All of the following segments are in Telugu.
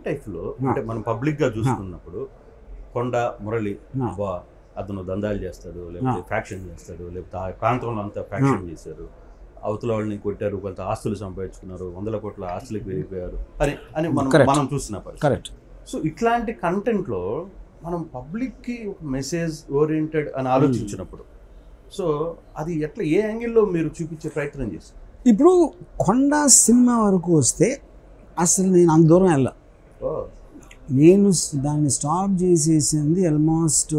లైఫ్ లో అంటే మనం పబ్లిక్ గా చూసుకున్నప్పుడు కొండ మురళి ఆ. అబ్బా అతను దందాలు చేస్తాడు లేకపోతే ఫ్యాక్షన్ చేస్తాడు లేకపోతే ఆ ప్రాంతంలో అంతా ఫ్యాక్షన్ చేశారు అవతల వాళ్ళని కొట్టారు కొంత ఆస్తులు సంపాదించుకున్నారు వందల కోట్ల ఆస్తులకు వెళ్ళిపోయారు అని అని మనం Correct. మనం చూస్తున్న పరిస్థితి కరెక్ట్ సో ఇట్లాంటి కంటెంట్ లో మనం పబ్లిక్ కి ఒక మెసేజ్ ఓరియంటెడ్ అని ఆలోచించినప్పుడు సో అది ఎట్లా ఏ యాంగిల్లో మీరు చూపించే ప్రయత్నం చేస్తారు ఇప్పుడు కొండ సినిమా వరకు వస్తే అసలు నేను అంత దూరం వెళ్ళా ఓ నేను స్- దాన్ని స్టాప్ చేసేసింది ఆల్మోస్ట్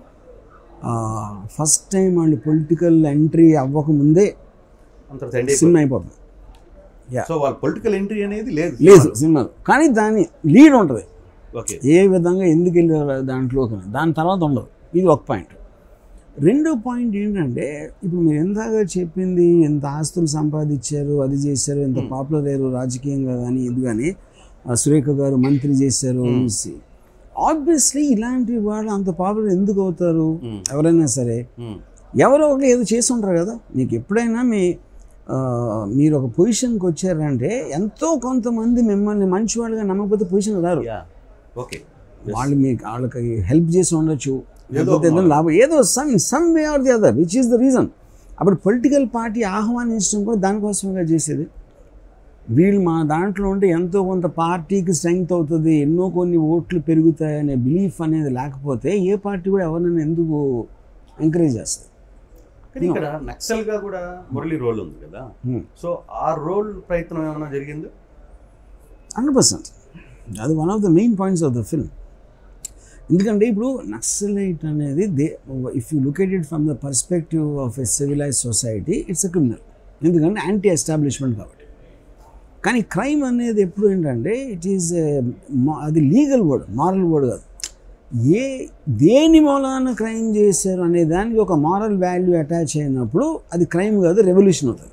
ఫస్ట్ టైం వాళ్ళు పొలిటికల్ ఎంట్రీ అవ్వకముందే అంత ఎండ్ సినిమా అయిపోతుంది సో వాళ్ళ పొలిటికల్ ఎంట్రీ అనేది లేదు లేదు సినిమాలో కానీ దాని లీడ్ ఉంటుంది ఓకే ఏ విధంగా ఎందుకు వెళ్ళారు దాంట్లోకి అని. దాని తర్వాత ఉండదు ఇది ఒక పాయింట్ రెండో పాయింట్ ఏంటంటే ఇప్పుడు మీరు ఎందాక చెప్పింది ఎంత ఆస్తులు సంపాదించారు అది చేశారు ఎంత Hmm. పాపులర్ అయ్యారు రాజకీయంగా కానీ ఇది కానీ ఆ సురేఖ గారు మంత్రి చేశారు Hmm. ఆబ్వియస్లీ ఇలాంటి వాళ్ళు అంత పాపులర్ ఎందుకు అవుతారు ఎవరైనా సరే ఉమ్, ఎవరో ఒకరు ఏదో చేసి ఉంటారు కదా మీకు ఎప్పుడైనా మీ ఆ, మీరు ఒక పొజిషన్కి వచ్చారంటే ఎంతో కొంతమంది మిమ్మల్ని మంచి వాళ్ళగా నమ్మకపోతే పొజిషన్ రారు యా ఓకే వాళ్ళు మీకు వాళ్ళకి హెల్ప్ చేసి ఉండొచ్చు ఏదో లేకపోతే ఏదైనా లాభం ఏదో some some way or the other which is the reason అప్పుడు పొలిటికల్ పార్టీ ఆహ్వానించడం కూడా దానికోసమే చేసేది వీళ్ళు మా దాంట్లో ఉంటే ఎంతో కొంత పార్టీకి స్ట్రెంగ్త్ అవుతుంది ఎన్నో కొన్ని ఓట్లు పెరుగుతాయి అనే బిలీఫ్ అనేది లేకపోతే ఏ పార్టీ కూడా ఎవరినైనా ఎందుకు ఎంకరేజ్ చేస్తుంది కానీ ఇక్కడ నక్సల్ గా కూడా మురళి రోల్ ఉంది కదా Hmm. సో ఆ రోల్ ప్రయత్నం ఏమైనా జరిగింది హండ్రెడ్ పర్సెంట్ అది one of the main points of the film ఎందుకంటే ఇప్పుడు నక్సలైట్ అనేది they if you look at it from the perspective of a civilize society it's a criminal ఎందుకంటే యాంటీ ఎస్టాబ్లిష్మెంట్ కాబట్టి కానీ క్రైమ్ అనేది ఎప్పుడు ఏంటంటే ఇట్ ఈజ్ అది లీగల్ వర్డ్ మారల్ వర్డ్ కాదు ఏ దేని మూలాన క్రైమ్ చేశారు అనే దానికి ఒక మారల్ వాల్యూ అటాచ్ అయినప్పుడు అది క్రైమ్ కాదు రెవల్యూషన్ అవుతుంది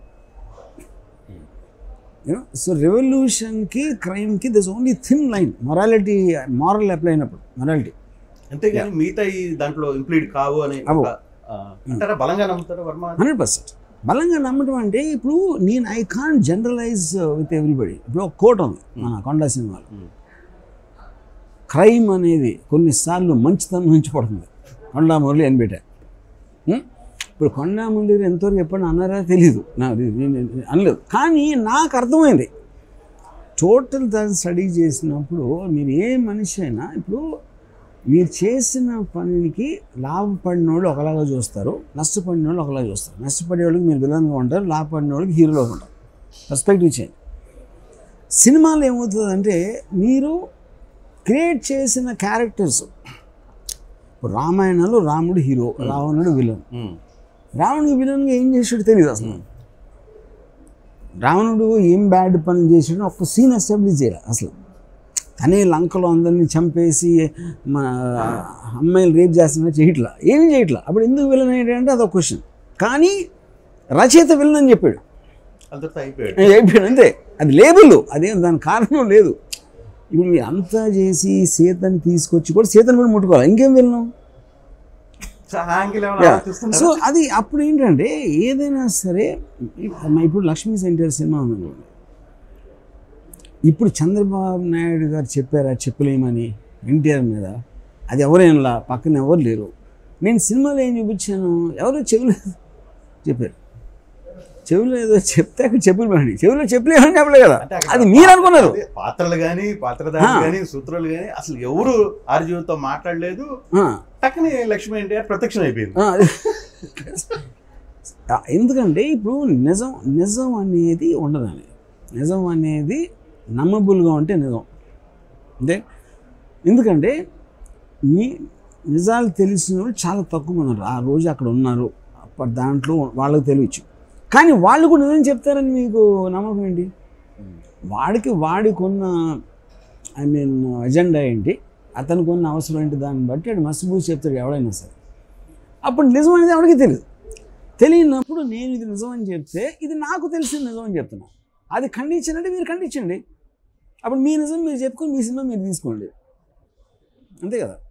యూనో సో రెవల్యూషన్కి క్రైమ్కి this only thin line morality moral apply అయినప్పుడు మొరాలిటీ అంతేగాని మిగతా ఈ దాంట్లో ఇంప్లీడ్ కావు అని అవు. ఒక, ఆ, అంటారా బలంగా నమ్ముతారా వర్మ హండ్రెడ్ పర్సెంట్ బలంగా నమ్మటం అంటే ఇప్పుడు నేను I can't generalize with everybody ఇప్పుడు ఒక కోట్ ఉంది మన కొండ సినిమాలో Hmm. క్రైమ్ అనేది కొన్నిసార్లు మంచితనం నుంచి పడుతుంది కొండా మురళి అని పెట్టా Hmm? ఇప్పుడు కొండా మురళి ఎంతవరకు ఎప్పుడు అన్నారా తెలియదు నా నేను అనలేదు కానీ నాకు అర్థమైంది టోటల్ దాన్ని స్టడీ చేసినప్పుడు మీరు ఏ మనిషి అయినా ఇప్పుడు మీరు చేసిన పనికి లాభపడిన వాళ్ళు ఒకలాగా చూస్తారు నష్టపడిన వాళ్ళు ఒకలాగా చూస్తారు నష్టపడే వాళ్ళకి మీరు విలన్గా ఉంటారు లాభపడిన వాళ్ళకి హీరోగా ఉంటారు పర్స్పెక్టివ్ చేయండి సినిమాలో ఏమవుతుందంటే మీరు క్రియేట్ చేసిన క్యారెక్టర్స్ ఇప్పుడు రామాయణంలో రాముడు హీరో రావణుడు విలన్ ఉమ్, రావణుడు విలన్గా ఏం చేసాడు తెలియదు అసలు రావణుడు ఏం బ్యాడ్ పనులు చేసాడు ఒక్క సీన్ ఎస్టాబ్లిష్ చేయాలి అసలు తనే లంకలో అందరినీ చంపేసి మన అమ్మాయిలు రేప్ చేస్తున్నా చేయట్లా ఏమీ చేయట్లా అప్పుడు ఎందుకు విలన్ ఏంటంటే అదొక క్వశ్చన్ కానీ రచయిత విలన్ అని చెప్పాడు అందరితో అయిపోయాడు అయిపోయాడు అంతే అది లేబుల్ అదేం దాని కారణం లేదు ఇప్పుడు మీరు అంతా చేసి సీతని తీసుకొచ్చి కూడా సీతను కూడా ముట్టుకోవాలి ఇంకేం విలను సో ఆ యాంగిల్ ఏమైనా Yeah. ఆలోచిస్తున్నారా? సో అది అప్పుడు ఏంటంటే ఏదైనా సరే ఇప్- ఇప్పుడు లక్ష్మీ సెంటర్ సినిమా ఉందనుకోండి ఇప్పుడు చంద్రబాబు నాయుడు గారు చెప్పారా చెప్పలేమని ఎన్టీఆర్ మీద అది ఎవరేంలా పక్కన ఎవరు లేరు నేను సినిమాలో ఏం చూపించాను ఎవరో చెవులు చెప్పారు చెవులు ఏదో చెప్తే అక్కడ చెప్పులు పడి చెవులో చెప్పలేమని చెప్పలే కదా అంటే అక్కడ అది మీరు అనుకున్నారు అదే పాత్రలు గాని పాత్రధారులు ఆ. గాని సూత్రాలు గాని అసలు ఎవరు ఆర్జీవుతో మాట్లాడలేదు ఆ, టక్కని లక్ష్మి ఎన్టీఆర్ ప్రత్యక్షం అయిపోయింది ఆ, అది- ఆ, ఎందుకంటే ఇప్పుడు నిజం నిజం అనేది ఉండదండి నిజం అనేది నమ్మబుల్గా ఉంటే నిజం అంటే ఎందుకంటే మీ నిజాలు తెలిసిన వాళ్ళు చాలా తక్కువ మంది ఉన్నారు ఆ రోజు అక్కడ ఉన్నారు అప్పటి దాంట్లో వాళ్ళకి తెలియచ్చు కానీ వాళ్ళు కూడా నిజం చెప్తారని మీకు నమ్మకం ఏంటి వాడికి వాడికి ఉన్న ఐ మీన్ అజెండా ఏంటి అతనికి ఉన్న అవసరం ఏంటి దాన్ని బట్టి వాడు మసిబూసి చెప్తాడు ఎవడైనా సరే అప్పుడు నిజం అనేది ఎవరికి తెలియదు తెలియనప్పుడు నేను ఇది నిజం అని చెప్తే ఇది నాకు తెలిసిన నిజం అని చెప్తున్నా అది ఖండించాలంటే మీరు ఖండించండి అప్పుడు మీ నిజం మీరు చెప్పుకొని మీ సినిమా మీరు తీసుకోండి అంతే కదా